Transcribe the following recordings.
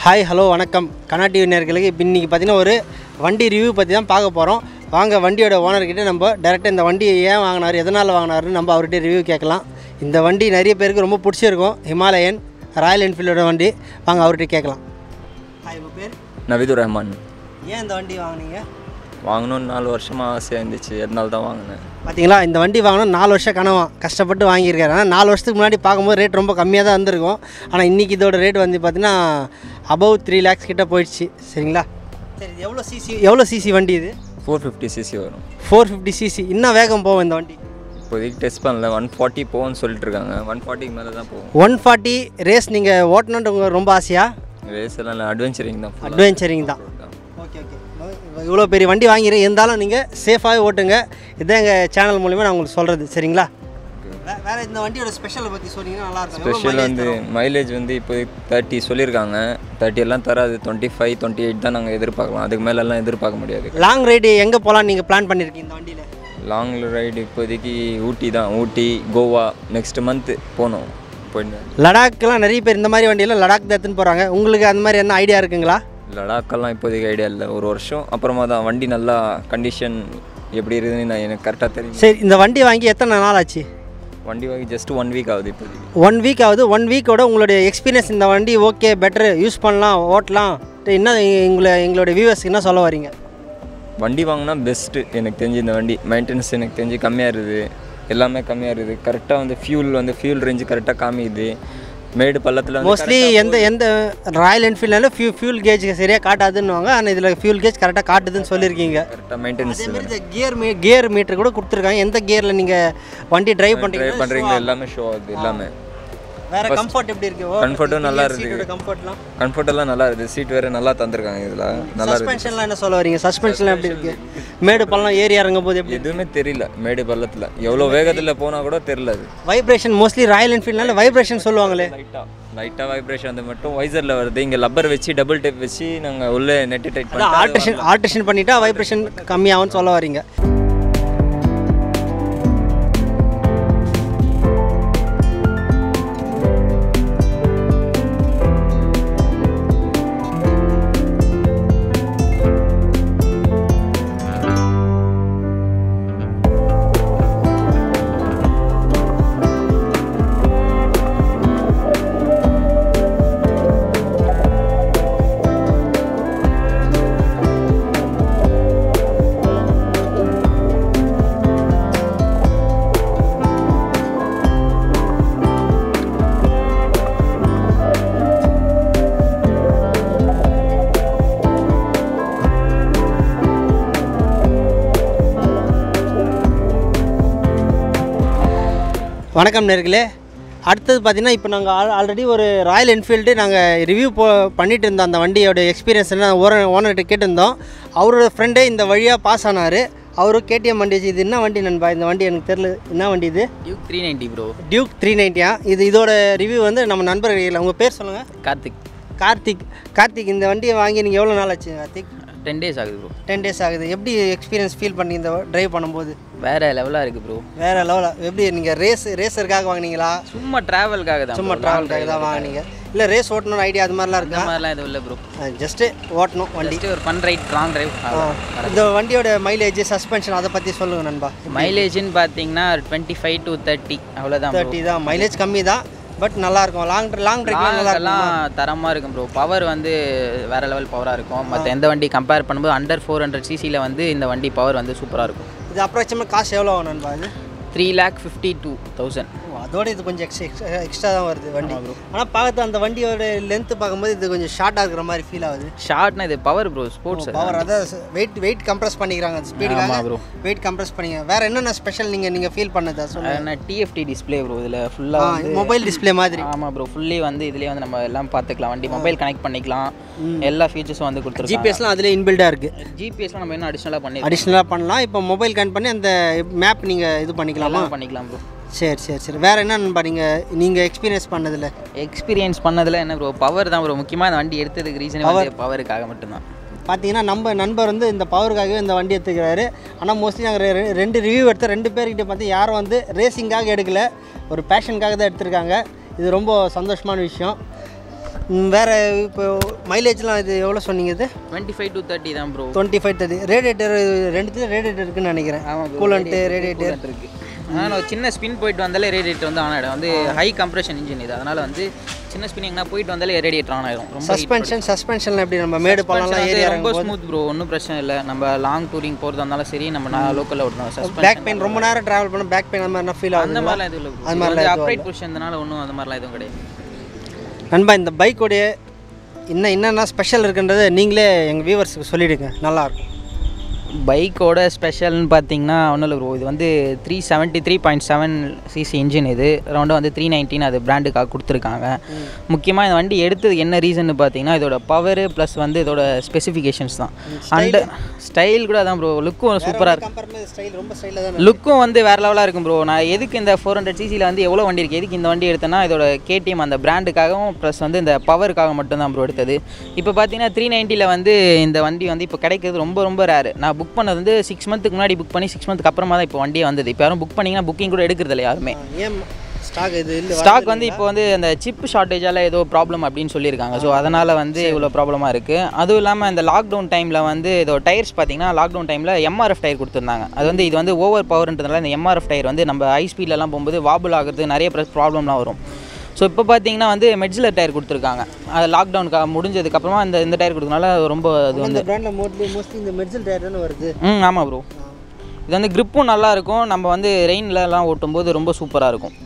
Hi hello வணக்கம் கனா TV நேர்களுக்கு இப்போ இன்றைக்கி பார்த்தீங்கன்னா ஒரு வண்டி ரிவ்யூ பற்றி தான் பார்க்க போகிறோம் வாங்க வண்டியோட ஓனர்கிட்ட நம்ம டேரெக்டாக இந்த வண்டியை ஏன் வாங்கினார் எதனால் வாங்கினாருன்னு நம்ம அவர்கிட்ட ரிவ்யூ கேட்கலாம் இந்த வண்டி நிறைய பேருக்கு ரொம்ப பிடிச்சிருக்கும் ஹிமாலயன் ராயல் என்ஃபீல்டோட வண்டி வாங்க அவர்கிட்ட கேட்கலாம் ஹாய் உங்கள் பேர் நவீதுர் ரஹ்மான் ஏன் இந்த வண்டி வாங்கினீங்க வாங்கணும்னு நாலு வருஷமாக ஆசையாக இருந்துச்சு அதனால தான் வாங்கினேன் பார்த்தீங்களா இந்த வண்டி வாங்கணும் நாலு வருஷம் கனவா கஷ்டப்பட்டு வாங்கியிருக்காரு ஆனால் நாலு வருஷத்துக்கு முன்னாடி பார்க்கும்போது ரேட் ரொம்ப கம்மியாக தான் இருந்திருக்கும் ஆனால் இன்றைக்கி இதோட ரேட் வந்து பார்த்தீங்கன்னா அபவ் த்ரீ லேக்ஸ் கிட்ட போயிடுச்சு சரிங்களா சரி இது எவ்வளோ சிசி எவ்வளோ சிசி வண்டி இது ஃபோர் ஃபிஃப்டி சிசி வரும் ஃபோர் ஃபிஃப்டி சிசி இன்னும் வேகம் போகும் இந்த வண்டி இப்போதைக்கு டெஸ்ட் பண்ணல ஒன் ஃபார்ட்டி போகும்னு சொல்லிட்டு இருக்காங்க ஒன் ஃபார்ட்டிக்கு மேலே தான் போகும் ஒன் ஃபார்ட்டி ரேஸ் நீங்கள் ஓட்டணுன்ட்டு உங்களுக்கு ரொம்ப ஆசையா ரேஸ் எல்லாம் இல்லை அட்வென்ச்சரிங் தான் full-ஆ. அட்வென்ச்சரிங் தான் ஓகே ஓகே இவ்வளோ பெரிய வண்டி வாங்கிறேன் இருந்தாலும் நீங்கள் சேஃபாகவே ஓட்டுங்க இதுதான் எங்கள் சேனல் மூலிமா நான் உங்களுக்கு சொல்கிறது சரிங்களா வே- வேற இந்த வண்டியோட ஸ்பெஷலை பற்றி சொன்னீங்கன்னா நல்லா இருக்கும் எவ்வளோ ஸ்பெஷல் mileage வந்து தரும்? மைலேஜ் வந்து இப்போ தேர்ட்டி சொல்லியிருக்காங்க தேர்ட்டி எல்லாம் தராது டுவெண்ட்டி ஃபைவ் டுவெண்ட்டி எயிட் தான் நாங்கள் எதிர்பார்க்கலாம் அதுக்கு மேலெல்லாம் எதிர்பார்க்க முடியாது லாங் ரைடு எங்கே போகலான்னு நீங்கள் பிளான் பண்ணியிருக்கீங்க இந்த வண்டியில் லாங் ரைடு இப்போதைக்கு ஊட்டி தான் ஊட்டி கோவா நெக்ஸ்ட் மந்த்து போகணும் போயிட்டு லடாக்லாம் நிறைய பேர் இந்த மாதிரி வண்டியில் லடாக் தான் எடுத்துன்னு போகிறாங்க உங்களுக்கு அந்த மாதிரி என்ன ஐடியா இருக்குங்களா லடாக்கெல்லாம் இப்போதைக்கு ஐடியா இல்லை ஒரு வருஷம் அப்புறமா தான் வண்டி நல்லா கண்டிஷன் எப்படி இருக்குதுன்னு நான் எனக்கு கரெக்டாக தெரியும் சரி இந்த வண்டி வாங்கி எத்தனை நாள் ஆச்சு வண்டி வாங்கி ஜஸ்ட் ஒன் வீக் ஆகுது இப்போதைக்கு ஒன் வீக் ஆகுது ஒன் வீக்கோட உங்களுடைய எக்ஸ்பீரியன்ஸ் இந்த வண்டி ஓகே பெட்டர் யூஸ் பண்ணலாம் ஓட்டலாம் என்ன எங்களை எங்களுடைய வியூவர்ஸ்க்கு என்ன சொல்ல வரீங்க வண்டி வாங்கினா பெஸ்ட்டு எனக்கு தெரிஞ்சு இந்த வண்டி மெயின்டெனன்ஸ் எனக்கு தெரிஞ்சு கம்மியாக இருக்குது எல்லாமே கம்மியாக இருக்குது கரெக்டாக வந்து ஃபியூல் வந்து ஃபியூல் ரேஞ்சு கரெக்டாக காமிக்குது மேடு பள்ளத்தில் வந்து மோஸ்ட்லி எந்த எந்த ராயல் என்ஃபீல்ட்னாலும் ஃபியூ ஃபியூல் கேஜ் சரியாக காட்டாதுன்னுவாங்க ஆனால் இதில் ஃபியூல் கேஜ் கரெக்டாக காட்டுதுன்னு சொல்லியிருக்கீங்க கரெக்டாக மெயின்டெனன்ஸ் அதேமாதிரி இந்த கியர் மீ கியர் மீட்டர் கூட கொடுத்துருக்காங்க எந்த கியரில் நீங்கள் வண்டி டிரைவ் ட்ரை பண்ணுறீங்க பண்ணுறீங்க எல்லாமே ஷோ ஆகுது எல்லாமே வேற கம்ஃபர்ட் எப்படி இருக்கு Comfort-ம் நல்லா இருக்கு. கம்ஃபர்ட்லாம் கம்ஃபர்டெல்லாம் நல்லா இருக்குது சீட் வேறு நல்லா தந்திருக்காங்க இதில் நல்லா இருக்குது சஸ்பென்ஷன்லாம் என்ன சொல்ல வரீங்க சஸ்பென்ஷன்லாம் எப்படி இருக்கு மேடு பள்ளம் ஏறி இறங்கும் போது எப்படி எதுவுமே தெரியல மேடு பள்ளத்தில் எவ்வளோ வேகத்தில் போனால் கூட தெரில அது வைப்ரேஷன் மோஸ்ட்லி ராயல் என்ஃபீல்ட்னால வைப்ரேஷன் சொல்லுவாங்களே லைட்டாக லைட்டாக வைப்ரேஷன் அது மட்டும் வைசரில் வருது இங்கே லப்பர் வச்சு டபுள் டேப் வச்சு நாங்கள் உள்ளே நெட்டு டைட் அதான் பண்ணி ஆல்ட்ரேஷன் ஆல்ட்ரேஷன் பண்ணிட்டா வைப்ரேஷன் கம்மியாகும்னு சொல்ல வரீங்க வணக்கம் நேர்களே அடுத்தது பார்த்தீங்கன்னா இப்போ நாங்கள் ஆல் ஆல்ரெடி ஒரு ராயல் என்ஃபீல்டு நாங்கள் ரிவ்யூ போ பண்ணிட்டு இருந்தோம் அந்த வண்டியோட எக்ஸ்பீரியன்ஸ் என்ன ஓனர் ஓனர்கிட்ட கேட்டிருந்தோம் அவரோட ஃப்ரெண்டே இந்த வழியாக பாஸ் ஆனார் அவரும் கேடிஎம் வண்டி வச்சு இது என்ன வண்டி நண்பா இந்த வண்டி எனக்கு தெரியல என்ன வண்டி இது Duke three ninety bro Duke three நைன்ட்டியா இது இதோட ரிவ்யூ வந்து நம்ம நண்பர்கள் உங்கள் பேர் சொல்லுங்கள் கார்த்திக் கார்த்திக் கார்த்திக் இந்த வண்டியை வாங்கி நீங்கள் எவ்வளோ நாள் ஆச்சு கார்த்திக் டென் டேஸ் ஆகுது ப்ரோ டென் டேஸ் ஆகுது எப்படி எக்ஸ்பீரியன்ஸ் ஃபீல் பண்ணி இந்த டிரைவ் பண்ணும்போது வேறு லெவலாக இருக்குது ப்ரோ வேறு லெவலில் எப்படி நீங்கள் ரேஸ் ரேசருக்காக வாங்குனீங்களா சும்மா ட்ராவலுக்காக தான் சும்மா ட்ராவல்காக தான் வாங்குனீங்க இல்லை ரேஸ் ஓட்டணும்னு ஐடியா அது மாதிரிலாம் இந்த இருக்கா மாதிரிலாம் எதுவும் இல்லை ப்ரோ ஜஸ்ட்டு ஓட்டணும் வண்டி ஜஸ்ட் ஒரு ஃபன் ரைட் லாங் டிரைவ் இந்த வண்டியோட மைலேஜ் சஸ்பென்ஷன் அதை பற்றி சொல்லுங்கள் நண்பா மைலேஜ்னு பார்த்தீங்கன்னா டுவெண்ட்டி ஃபைவ் டு தேர்ட்டி அவ்வளோதான் தேர்ட்டி தான் மைலேஜ் கம்மி தான் பட் நல்லாயிருக்கும் லாங் லாங் ட்ரைவ்லாம் நல்லா இருக்கும் எல்லாம் தரமாக இருக்கும் ப்ரோ பவர் வந்து வேறு லெவல் பவராக இருக்கும் மற்ற எந்த வண்டி கம்பேர் பண்ணும்போது அண்டர் ஃபோர் ஹண்ட்ரட் சிசியில் வந்து இந்த வண்டி பவர் வந்து சூப்பராக இருக்கும் இது அப்ராக்சிமேட் காசு எவ்வளோ ஆகும் நண்பா இது three lakh fifty two thousand oh, அதோட இது கொஞ்சம் எக்ஸ்ட்ரா எக்ஸ்ட்ரா தான் வருது வண்டி ஆனால் பார்த்து அந்த வண்டியோட லென்த்து பார்க்கும்போது இது கொஞ்சம் ஷார்ட்டாக இருக்கிற மாதிரி ஃபீல் ஆகுது ஷார்ட்னா இது பவர் ப்ரோ ஸ்போர்ட்ஸ் பவர் அதான் வெயிட் வெயிட் கம்ப்ரஸ் பண்ணிக்கிறாங்க ஸ்பீடுக்காக ஆமாம் ப்ரோ வெயிட் கம்ப்ரஸ் பண்ணிக்கிறாங்க வேறு என்னென்ன ஸ்பெஷல் நீங்கள் நீங்கள் ஃபீல் பண்ணதா சொல்லுங்கள் டிஎஃப்டி டிஸ்ப்ளே ப்ரோ இதில் ஃபுல்லாக வந்து மொபைல் டிஸ்ப்ளே மாதிரி ஆமாம் ப்ரோ ஃபுல்லி வந்து இதுலேயே வந்து நம்ம எல்லாம் பார்த்துக்கலாம் வண்டி மொபைல் கனெக்ட் பண்ணிக்கலாம் எல்லா ஃபீச்சர்ஸும் வந்து கொடுத்துருக்கோம் ஜிபிஎஸ்லாம் அதில் இன்பில்டாக இருக்குது ஜிபிஎஸ்லாம் நம்ம இன்னும் அடிஷ்னலாக பண்ணி அடிஷ்னலாக பண்ணலாம் இப்போ மொபைல் கனெக்ட் பண்ணி அந்த மேப் நீங்கள் இது பண்ணிக்கலாமா பண்ணிக்கலாம் ப்ரோ சரி சரி சரி வேறு என்ன நண்பா நீங்கள் நீங்கள் எக்ஸ்பீரியன்ஸ் பண்ணதில் எக்ஸ்பீரியன்ஸ் பண்ணதில் என்ன ப்ரோ பவர் தான் ப்ரோ முக்கியமாக இந்த வண்டி எடுத்ததுக்கு ரீசன் வந்து பவருக்காக மட்டும்தான் பார்த்தீங்கன்னா நம்ம நண்பர் வந்து இந்த பவருக்காகவே இந்த வண்டி எடுத்துக்கிறாரு ஆனால் மோஸ்ட்லி நாங்கள் ரெண்டு ரிவ்யூ எடுத்து ரெண்டு பேர்கிட்ட பார்த்து யாரும் வந்து ரேசிங்காக எடுக்கல ஒரு பேஷனுக்காக தான் எடுத்திருக்காங்க இது ரொம்ப சந்தோஷமான விஷயம் ம், வேற இப்போ மைலேஜ்லாம் இது எவ்வளோ சொன்னீங்க இது டுவெண்ட்டி ஃபைவ் டு தேர்ட்டி தான் bro twenty five thirty radiator ரெண்டுத்துல ரேடியேட்டர் இருக்குன்னு நினைக்கிறேன் ஆமாம் கூலண்ட்டு ரேடியேட்டர் இருக்கு ஆனால் ஒரு சின்ன ஸ்பின் போயிட்டு வந்தாலே ரேடியேட்டர் வந்து ஆன் ஆகிடும் வந்து ஹை கம்ப்ரெஷன் இன்ஜின் இது அதனால் வந்து சின்ன ஸ்பின் எங்கன்னா போயிட்டு வந்தாலே ரேடியேட்டர் ஆன் ஆகிடும் ரொம்ப சஸ்பென்ஷன் சஸ்பென்ஷன்ல எப்படி நம்ம மேடு பள்ளம்லாம் வந்து ஏறி ரொம்ப இறங்கும் ஸ்மூத் ப்ரோ ஒன்றும் பிரச்சனை இல்லை நம்ம லாங் டூரிங் போகிறதா இருந்தாலும் சரி நம்ம நான் லோக்கலில் ஓட்டணும் சஸ்பென்ஷன் பேக் பெயின் ரொம்ப நேரம் டிராவல் பண்ண பேக் பெயின் அந்த மாதிரி ஃபீல் அந்த ஆகுது மாதிரிலாம் எதுவும் இல்லை அது அது மாதிரிலாம் மாதிரி எதுவும் அப்ரைட் பொசிஷன்றனால ஒன்றும் அந்த மாதிரிலாம் எதுவும் கிடையாது நண்பா இந்த பைக்கோடைய இன்னும் என்னென்ன ஸ்பெஷல் இருக்குன்றதை நீங்களே எங்கள் வியூவர்ஸுக்கு சொல்லிவிடுங்க நல்லாயிருக்கும் பைக்கோட ஸ்பெஷல்னு பார்த்தீங்கன்னா ஒன்றும் இல்லை ப்ரோ இது வந்து three seventy three point seven cc engine இது ரவுண்டாக வந்து த்ரீ நைன்டீன் அது பிராண்டுக்காக கொடுத்துருக்காங்க முக்கியமாக இந்த வண்டி எடுத்தது என்ன ரீசன் பார்த்தீங்கன்னா இதோட பவர் ப்ளஸ் வந்து இதோட ஸ்பெசிஃபிகேஷன்ஸ் தான் அண்ட் ஸ்டைல் கூட அதான் ப்ரோ லுக்கும் சூப்பராக இருக்கும் கம்பேர் ஸ்டைல் ரொம்ப ஸ்டைலில் தான் லுக்கும் வந்து வேறு லெவலாக இருக்கும் ப்ரோ நான் எதுக்கு இந்த ஃபோர் ஹண்ட்ரட் சிசியில் வந்து எவ்வளோ வண்டி இருக்குது எதுக்கு இந்த வண்டி எடுத்தேன்னா இதோட கேடிஎம் அந்த பிராண்டுக்காகவும் ப்ளஸ் வந்து இந்த பவருக்காக மட்டும்தான் ப்ரோ எடுத்தது இப்போ பார்த்தீங்கன்னா த்ரீ நைன்ட்டியில் வந்து இந்த வண்டி வந்து இப்போ கிடைக்கிறது ரொம்ப ரொம்ப ரேரு நான் புக் பண்ணது வந்து சிக்ஸ் மந்த்துக்கு முன்னாடி புக் பண்ணி சிக்ஸ் மந்த்துக்கு அப்புறமா தான் இப்போ வண்டியே வந்தது இப்போ யாரும் புக் பண்ணிங்கன்னா புக்கிங் கூட எடுக்கிறது இல்லை யாருமே ஏன் ஸ்டாக் இது இல்லை ஸ்டாக் வந்து இப்போ வந்து அந்த சிப் ஷார்ட்டேஜால் ஏதோ ப்ராப்ளம் அப்படின்னு சொல்லியிருக்காங்க ஸோ அதனால் வந்து இவ்வளோ ப்ராப்ளமாக இருக்குது அதுவும் இல்லாமல் இந்த லாக்டவுன் டைமில் வந்து இதோ டயர்ஸ் பார்த்தீங்கன்னா லாக்டவுன் டைமில் எம்ஆர்எஃப் டயர் கொடுத்துருந்தாங்க அது வந்து இது வந்து ஓவர் பவர்ன்றதுனால இந்த எம்ஆர்எஃப் டயர் வந்து நம்ம ஹை ஸ்பீட்லலாம் போகும்போது வாபுல் ஆகுறது நிறைய ப்ராப்ளம்லாம் வரும் ஸோ இப்போ பார்த்தீங்கன்னா வந்து மெட்ஜிலர் டயர் கொடுத்துருக்காங்க அது லாக்டவுனுக்கு முடிஞ்சதுக்கப்புறமா இந்த இந்த டயர் கொடுத்தனால ரொம்ப அது வந்து இந்த பிராண்டில் மோட்லி மோஸ்ட்லி இந்த மெர்சல் டயர் தானே வருது ம் ஆமாம் ப்ரோ இது வந்து grip-உம் நல்லா இருக்கும் நம்ம வந்து ரெயின்லலாம் ஓட்டும்போது ரொம்ப சூப்பராக இருக்கும்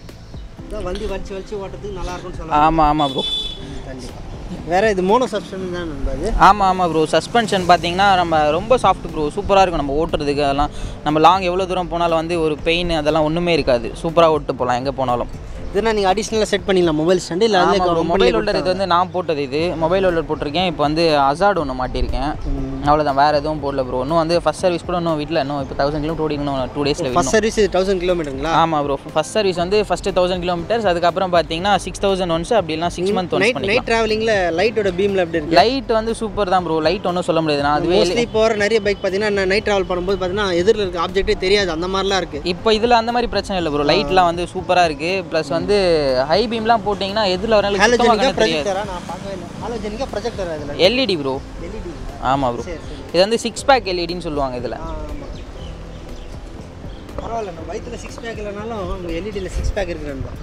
இதான் வண்டி வலிச்சு வலிச்சு ஓட்டுறதுக்கு நல்லா இருக்கும்னு சொல்லலாம் ஆமாம் ஆமாம் ப்ரோ கண்டிப்பாக வேற இது மோனோ சப்ஷன் தான் நண்பா இது ஆமாம் ஆமாம் ப்ரோ சஸ்பென்ஷன் பார்த்தீங்கன்னா நம்ம ரொம்ப சாஃப்ட் ப்ரோ சூப்பராக இருக்கும் நம்ம ஓட்டுறதுக்கு அதெல்லாம் நம்ம லாங் எவ்வளோ தூரம் போனாலும் வந்து ஒரு பெயின் அதெல்லாம் ஒன்றுமே இருக்காது சூப்பராக ஓட்டு போகலாம் எங்கே போனாலும் இதுனா நீங்கள் அடிஷ்னலாக செட் பண்ணிடலாம் மொபைல் ஸ்டாண்டு இல்லை அதில் மொபைல் ஹோல்டர் இது வந்து நான் போட்டது இது மொபைல் ஹோல்டர் போட்டிருக்கேன் இப்போ வந்து அசாட் ஒன்று மாட்டியிருக்கேன் அவ்வளோதான் வேறு எதுவும் போடல ப்ரோ இன்னும் வந்து ஃபஸ்ட் சர்வீஸ் கூட இன்னும் வீட்டில் இன்னும் இப்போ தௌசண்ட் கிலோமீட்டர் ஓடிக்கணும் டூ டேஸில் ஃபர்ஸ்ட் சர்வீஸ் இது தௌசண்ட் கிலோமீட்டருங்களா ஆமாம் ப்ரோ ஃபஸ்ட் சர்வீஸ் வந்து ஃபஸ்ட்டு தௌசண்ட் கிலோமீட்டர்ஸ் அதுக்கப்புறம் பார்த்தீங்கன்னா சிக்ஸ் தௌசண்ட் ஒன்ஸ் அப்படி இல்லைனா சிக்ஸ் மந்த் ஒன்ஸ் நைட் பண்ணிக்கலாம் நைட் ட்ராவலிங்கில் லைட்டோட பீமில் எப்படி இருக்கு லைட் வந்து சூப்பர் தான் ப்ரோ லைட் ஒன்றும் சொல்ல முடியாது நான் அதுவே மோஸ்ட்லி இப்போ வர நிறைய பைக் பார்த்தீங்கன்னா நைட் ட்ராவல் பண்ணும்போது பார்த்தீங்கன்னா எதிரில் இருக்க ஆப்ஜெக்ட்டே தெரியாது அந்த மாதிரிலாம் இருக்குது இப்போ இதில் அந்த மாதிரி பிரச்சனை இல்லை ப்ரோ லைட்லாம் வந்து சூப்பராக இருக்குது ப்ளஸ் வந்து ஹை பீம்லாம் போட்டிங்கன்னா எதில் வரனாலும் சுத்தமாக ஹாலோஜெனிக்கா கண்ணு தெரியாது ப்ரொஜெக்டரா நான் பார்க்கவே இல்லை ஹாலோஜெனிக்கா ப்ரொஜெக்டர் அதில் எல்இடி ப்ரோ எல்இடி ஆமாம் ப்ரோ சரி சரி இது வந்து சிக்ஸ் பேக் எல்இடின்னு சொல்லுவாங்க இதில் ஆ ஆமாம் பரவாயில்ல நம்ம வயிற்றுல சிக்ஸ் பேக் இல்லைனாலும் உங்கள் எல்இடியில் சிக்ஸ் பேக் இருக்குன்னு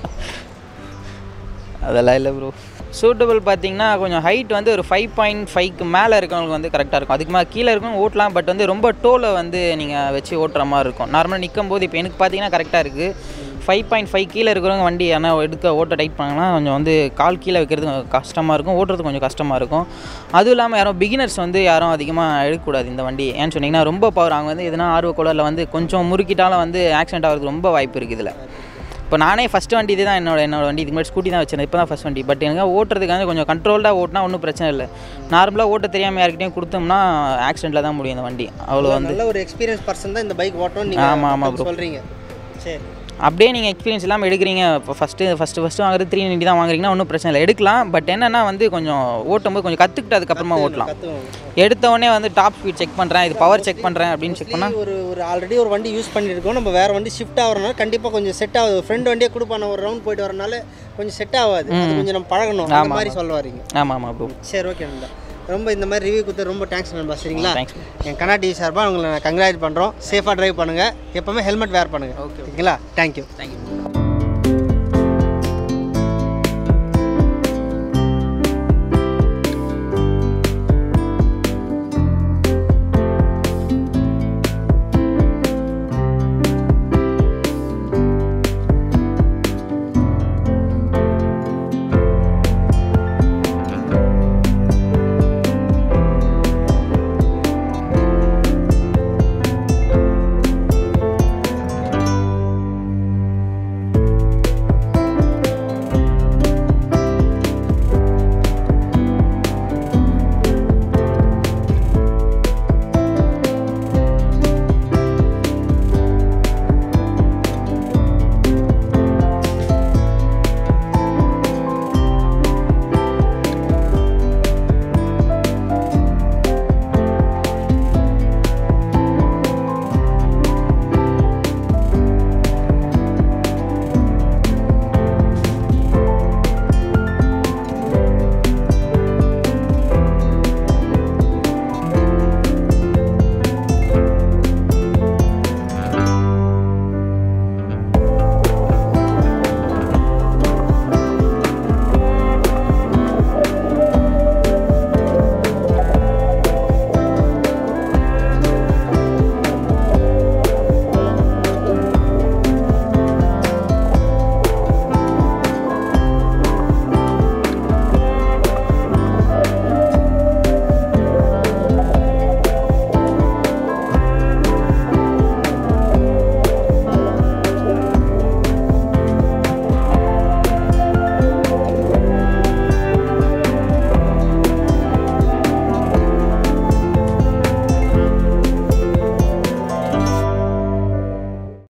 அதெல்லாம் இல்லை ப்ரோ சூட்டபிள் பார்த்தீங்கன்னா கொஞ்சம் ஹைட் வந்து ஒரு ஃபைவ் பாயிண்ட் ஃபைவ்க்கு மேலே இருக்கவங்களுக்கு வந்து கரெக்டாக இருக்கும் அதுக்கு மேலே கீழே இருக்கும் ஓட்டலாம் பட் வந்து ரொம்ப டோலை வந்து நீங்கள் வச்சு ஓட்டுற மாதிரி இருக்கும் நார்மலாக நிற்கும் போது இப்போ எனக்கு பார்த்தீங்கன்னா கரெக்டாக இருக்குது ஃபைவ் பாயிண்ட் ஃபைவ் கீழே இருக்கிறவங்க வண்டி ஆனால் எடுக்க ஓட்ட டைட் பண்ணாங்கன்னா கொஞ்சம் வந்து கால் கீழே வைக்கிறது கொஞ்சம் கஷ்டமாக இருக்கும் ஓட்டுறது கொஞ்சம் கஷ்டமாக இருக்கும் அதுவும் இல்லாமல் யாரும் பிகினர்ஸ் வந்து யாரும் அதிகமாக எடுக்கக்கூடாது இந்த வண்டி ஏன்னு சொன்னீங்கன்னா ரொம்ப பவர் அவங்க வந்து எதுனா ஆர்வ கோளரில் வந்து கொஞ்சம் முறுக்கிட்டாலும் வந்து ஆக்சிடென்ட் ஆகிறதுக்கு ரொம்ப வாய்ப்பு இருக்குது இதில் இப்போ நானே ஃபஸ்ட் வண்டி இதுதான் என்னோட என்னோட வண்டி இதுக்கு முன்னாடி ஸ்கூட்டி தான் வச்சிருந்தேன் இப்போ தான் ஃபஸ்ட் வண்டி பட் எனக்கு ஓட்டுறதுக்கு வந்து கொஞ்சம் கண்ட்ரோல்டாக ஓட்டினா ஒன்றும் பிரச்சனை இல்லை நார்மலாக ஓட்ட தெரியாமல் யார்கிட்டயும் கொடுத்தோம்னா ஆக்சிடென்ட்டில் தான் முடியும் இந்த வண்டி அவ்வளோ வந்து நல்ல ஒரு எக்ஸ்பீரியன்ஸ் பர்சன் தான் இந்த பைக் ஓட்டணும் ஆமா, ஆமா நீங்கள் சொல்கிறீங்க சரி அப்படியே நீங்கள் எக்ஸ்பீரியன்ஸ் இல்லாமல் எடுக்கிறீங்க இப்போ ஃபஸ்ட்டு ஃபஸ்ட்டு ஃபஸ்ட்டு வாங்குறது த்ரீ நைன்ட்டி தான் வாங்குறீங்கன்னா ஒன்றும் பிரச்சனை இல்லை எடுக்கலாம் பட் என்னென்னா வந்து கொஞ்சம் ஓட்டும்போது கொஞ்சம் கற்றுக்கிட்டு அதுக்கப்புறமா ஓட்டலாம் கற்றுக்கணும் எடுத்த உடனே வந்து டாப் ஸ்பீட் செக் பண்ணுறேன் இது பவர் செக் பண்ணுறேன் அப்படின்னு செக் பண்ணால் ஒரு ஒரு ஆல்ரெடி ஒரு வண்டி யூஸ் பண்ணியிருக்கோம் நம்ம வேறு வண்டி ஷிஃப்ட் ஆகிறனால கண்டிப்பாக கொஞ்சம் செட் ஆகுது ஃப்ரெண்ட் வண்டியே கொடுப்பான ஒரு ரவுண்ட் போயிட்டு வரனால கொஞ்சம் செட் ஆகாது அது கொஞ்சம் நம்ம பழகணும் அந்த மாதிரி சொல்ல வரீங்க ஆமாம் ஆமாம் ப்ரோ சரி ஓகே நண்பா ரொம்ப இந்த மாதிரி ரிவ்யூ கொடுத்து ரொம்ப தேங்க்ஸ் நண்பா சரிங்களா தேங்க்ஸ் என் கண்ணா டிவி சார்பாக உங்களை நான் கங்க்ராட் பண்ணுறோம் சேஃபாக ட்ரைவ் பண்ணுங்கள் எப்போவுமே ஹெல்மெட் வேர் பண்ணுங்கள் ஓகே ஓகேங்களா தேங்க்யூ தேங்க்யூ